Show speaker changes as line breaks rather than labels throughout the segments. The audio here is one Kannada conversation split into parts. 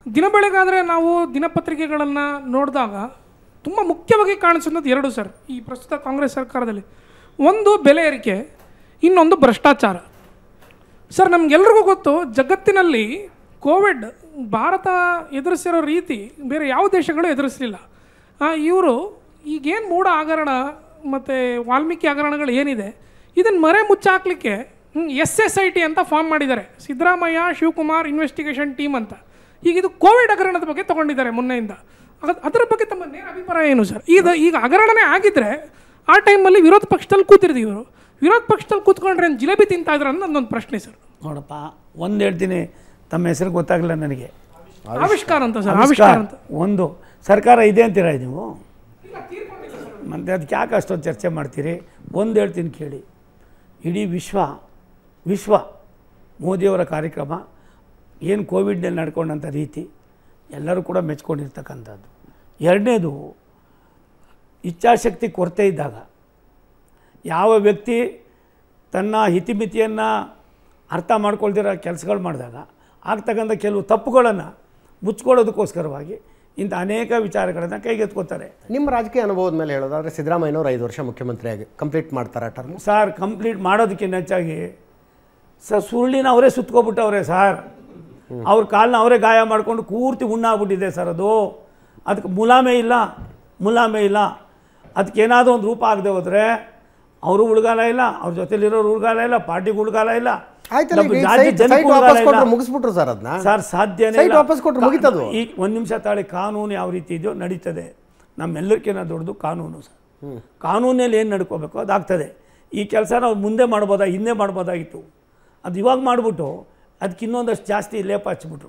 ದಿನ ಬೆಳಗಾದರೆ ನಾವು ದಿನಪತ್ರಿಕೆಗಳನ್ನು ನೋಡಿದಾಗ ತುಂಬ ಮುಖ್ಯವಾಗಿ ಕಾಣಿಸುന്നത് ಎರಡು ಸರ್ ಈ ಪ್ರಸ್ತುತ ಕಾಂಗ್ರೆಸ್ ಸರ್ಕಾರದಲ್ಲಿ ಒಂದು ಬೆಲೆ ಏರಿಕೆ ಇನ್ನೊಂದು ಭ್ರಷ್ಟಾಚಾರ ಸರ್ ನಮಗೆಲ್ರಿಗೂ ಗೊತ್ತು ಜಗತ್ತಿನಲ್ಲಿ ಕೋವಿಡ್ ಭಾರತ ಎದುರಿಸಿರೋ ರೀತಿ ಬೇರೆ ಯಾವ ದೇಶಗಳು ಎದುರಿಸಲಿಲ್ಲ ಇವರು ಈಗೇನು ಮೂಢ ಹಗರಣ ಮತ್ತು ವಾಲ್ಮೀಕಿ ಹಗರಣಗಳು ಏನಿದೆ ಇದನ್ನು ಮರೆ ಮುಚ್ಚಾಕ್ಲಿಕ್ಕೆ ಎಸ್ ಎಸ್ ಐ ಟಿ ಅಂತ ಫಾರ್ಮ್ ಮಾಡಿದ್ದಾರೆ ಸಿದ್ದರಾಮಯ್ಯ ಶಿವಕುಮಾರ್ ಇನ್ವೆಸ್ಟಿಗೇಷನ್ ಟೀಮ್ ಅಂತ ಈಗ ಇದು ಕೋವಿಡ್ ಹಗರಣದ ಬಗ್ಗೆ ತೊಗೊಂಡಿದ್ದಾರೆ ಮೊನ್ನೆಯಿಂದ ಅದ್- ಅದರ ಬಗ್ಗೆ ತಮ್ಮ ನೇರ ಅಭಿಪ್ರಾಯ ಏನು ಸರ್ ಈಗ ಈಗ ಹಗರಣನೇ ಆಗಿದ್ರೆ ಆ ಟೈಮಲ್ಲಿ ವಿರೋಧ ಪಕ್ಷದಲ್ಲಿ ಕೂತಿರ್ತೀವಿ ಇವರು ವಿರೋಧ ಪಕ್ಷದಲ್ಲಿ ಕೂತ್ಕೊಂಡ್ರೆ ಏನು ಜಿಲೇಬಿ ತಿಂತಾ ಇದ್ರ ಅನ್ನೋ ನನ್ನೊಂದು ಪ್ರಶ್ನೆ ಸರ್
ನೋಡಪ್ಪ ಒಂದು ಹೇಳ್ತೀನಿ ತಮ್ಮ ಹೆಸರು ಗೊತ್ತಾಗಲಿಲ್ಲ ನನಗೆ
ಆವಿಷ್ಕಾರ ಅಂತ ಸರ್
ಆವಿಷ್ಕಾರ
ಆವಿಷ್ಕಾರ ಅಂತ
ಒಂದು ಸರ್ಕಾರ ಇದೆ ಅಂತೀರಾ ನೀವು ಮತ್ತು ಅದಕ್ಕೆ ಯಾಕೆ ಅಷ್ಟೊಂದು ಚರ್ಚೆ ಮಾಡ್ತೀರಿ ಒಂದು ಹೇಳ್ತೀನಿ ಕೇಳಿ ಇಡೀ ವಿಶ್ವ ವಿಶ್ವ ಮೋದಿಯವರ ಕಾರ್ಯಕ್ರಮ ಏನು ಕೋವಿಡ್ನಲ್ಲಿ ನಡ್ಕೊಂಡಂಥ ರೀತಿ ಎಲ್ಲರೂ ಕೂಡ ಮೆಚ್ಕೊಂಡಿರ್ತಕ್ಕಂಥದ್ದು ಎರಡನೇದು ಇಚ್ಛಾಶಕ್ತಿ ಕೊರತೆ ಇದ್ದಾಗ ಯಾವ ವ್ಯಕ್ತಿ ತನ್ನ ಹಿತಿಮಿತಿಯನ್ನು ಅರ್ಥ ಮಾಡ್ಕೊಳ್ದಿರೋ ಕೆಲಸಗಳು ಮಾಡಿದಾಗ ಆಗ್ತಕ್ಕಂಥ ಕೆಲವು ತಪ್ಪುಗಳನ್ನು ಮುಚ್ಕೊಳ್ಳೋದಕ್ಕೋಸ್ಕರವಾಗಿ ಇಂಥ ಅನೇಕ ವಿಚಾರಗಳನ್ನು ಕೈಗೆತ್ಕೋತಾರೆ
ನಿಮ್ಮ ರಾಜಕೀಯ ಅನುಭವದ ಮೇಲೆ ಹೇಳೋದಾದ್ರೆ ಸಿದ್ದರಾಮಯ್ಯನವರು ಐದು ವರ್ಷ ಮುಖ್ಯಮಂತ್ರಿಯಾಗಿ ಕಂಪ್ಲೀಟ್ ಮಾಡ್ತಾರೆ ಟರ್ಮ್
ಸಾರ್ ಕಂಪ್ಲೀಟ್ ಮಾಡೋದಕ್ಕಿಂತ ಹೆಚ್ಚಾಗಿ ಸರ್ ಸುರುಳಿನ ಅವರೇ ಸುತ್ಕೊಬಿಟ್ಟವ್ರೆ ಸರ್ ಅವ್ರ ಕಾಲನ್ನ ಅವರೇ ಗಾಯ ಮಾಡಿಕೊಂಡು ಪೂರ್ತಿ ಉಣ್ಣಾಗ್ಬಿಟ್ಟಿದೆ ಸರ್ ಅದು ಅದಕ್ಕೆ ಮುಲಾಮೆ ಇಲ್ಲ ಮುಲಾಮೆ ಇಲ್ಲ ಅದಕ್ಕೆ ಏನಾದರೂ ಒಂದು ರೂಪ ಆಗದೆ ಹೋದರೆ ಅವರು ಉಳ್ಗಾಲ ಇಲ್ಲ ಅವ್ರ ಜೊತೆಲಿರೋರು ಉಳ್ಗಾಲ ಇಲ್ಲ ಪಾರ್ಟಿಗೆ ಉಳ್ಗಾಲ ಇಲ್ಲ
ಆಯ್ತಲ್ಲ
ನಮ್ಮ
ಈಗ
ರಾಜ್ಯ
ಸೈಟ್
ಜನಕ್ಕೆ
ಸೈಟ್
ಉಳ್ಗಾಲ
ವಾಪಸ್
ಇಲ್ಲ.
ಕೊಟ್ಟರು ಮುಗಿಸ್ಬಿಟ್ರು ಸರ್ ಅದನ್ನ
ಸರ್ ಸಾಧ್ಯನೇ
ಸೈಟ್
ಇಲ್ಲ.
ವಾಪಸ್ ಕೊಟ್ರೆ
ಕಾ-
ಮುಗೀತದು.
ಈಗ ಒಂದು ನಿಮಿಷ ತಾಳಿ ಕಾನೂನು ಯಾವ ರೀತಿ ಇದೆಯೋ ನಡೀತದೆ ನಮ್ಮೆಲ್ಲರಿಗಿಂತ ದೊಡ್ಡದು ಕಾನೂನು ಸರ್ ಕಾನೂನಲ್ಲಿ ಏನು ನಡ್ಕೋಬೇಕು ಅದಾಗ್ತದೆ ಈ ಕೆಲಸ ನಾವು ಮುಂದೆ ಮಾಡ್ಬೋದಾ ಹಿಂದೆ ಮಾಡ್ಬೋದಾಗಿತ್ತು ಅದು ಇವಾಗ ಮಾಡಿಬಿಟ್ಟು ಅದಕ್ಕೆ ಇನ್ನೊಂದಷ್ಟು ಜಾಸ್ತಿ ಲೇಪ ಹಚ್ಬಿಟ್ರು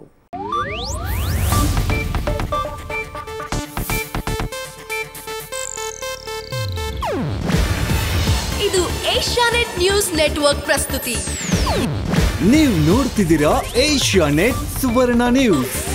ಇದು ಏಷ್ಯಾನೆಟ್ ನ್ಯೂಸ್ ನೆಟ್ವರ್ಕ್ ಪ್ರಸ್ತುತಿ
ನೀವು ನೋಡ್ತಿದ್ದೀರಾ ಏಷ್ಯಾ ನೆಟ್ ಸುವರ್ಣ ನ್ಯೂಸ್